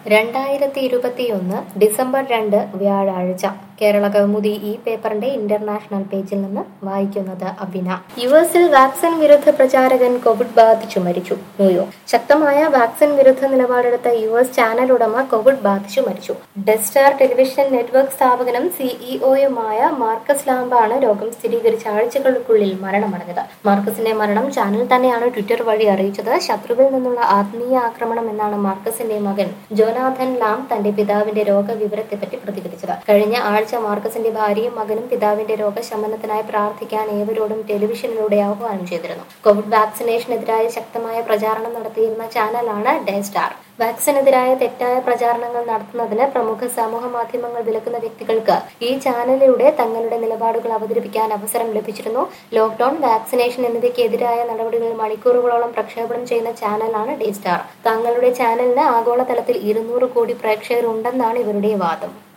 രണ്ടായിരത്തി ഇരുപത്തിയൊന്ന് ഡിസംബർ രണ്ട് വ്യാഴാഴ്ച കേരള കൗമുദി ഈ പേപ്പറിന്റെ ഇന്റർനാഷണൽ പേജിൽ നിന്ന് വായിക്കുന്നത് അബിന യു എസിൽ വാക്സിൻ വിരുദ്ധ പ്രചാരകൻ കോവിഡ് ബാധിച്ചു മരിച്ചു ന്യൂയോർക്ക് ശക്തമായ വാക്സിൻ വിരുദ്ധ നിലപാടെടുത്ത യു എസ് ചാനൽ ഉടമ കോവിഡ് ബാധിച്ചു മരിച്ചു ഡെസ്റ്റാർ ടെലിവിഷൻ നെറ്റ്വർക്ക് സ്ഥാപകനും സിഇഒയുമായ മാർക്കസ് ലാംബാണ് രോഗം സ്ഥിരീകരിച്ച ആഴ്ചകൾക്കുള്ളിൽ മരണമടഞ്ഞത് മാർക്കസിന്റെ മരണം ചാനൽ തന്നെയാണ് ട്വിറ്റർ വഴി അറിയിച്ചത് ശത്രുവിൽ നിന്നുള്ള ആത്മീയ ആക്രമണം എന്നാണ് മാർക്കസിന്റെ മകൻ ജോനാഥൻ ലാം തന്റെ പിതാവിന്റെ രോഗവിവരത്തെപ്പറ്റി പ്രതികരിച്ചത് കഴിഞ്ഞ ആഴ്ച മാർക്കസിന്റെ ഭാര്യയും മകനും പിതാവിന്റെ രോഗശമനത്തിനായി പ്രാർത്ഥിക്കാൻ ഏവരോടും ടെലിവിഷനിലൂടെ ആഹ്വാനം ചെയ്തിരുന്നു കോവിഡ് വാക്സിനേഷനെതിരായ ശക്തമായ പ്രചാരണം നടത്തിയിരുന്ന ചാനലാണ് ഡേ സ്റ്റാർ വാക്സിനെതിരായ തെറ്റായ പ്രചാരണങ്ങൾ നടത്തുന്നതിന് പ്രമുഖ സമൂഹ മാധ്യമങ്ങൾ വിലക്കുന്ന വ്യക്തികൾക്ക് ഈ ചാനലിലൂടെ തങ്ങളുടെ നിലപാടുകൾ അവതരിപ്പിക്കാൻ അവസരം ലഭിച്ചിരുന്നു ലോക്ഡൌൺ വാക്സിനേഷൻ എന്നിവയ്ക്കെതിരായ നടപടികൾ മണിക്കൂറുകളോളം പ്രക്ഷേപണം ചെയ്യുന്ന ചാനലാണ് ഡേ സ്റ്റാർ തങ്ങളുടെ ചാനലിന് ആഗോളതലത്തിൽ ഇരുന്നൂറ് കോടി പ്രേക്ഷകരുണ്ടെന്നാണ് ഇവരുടെ വാദം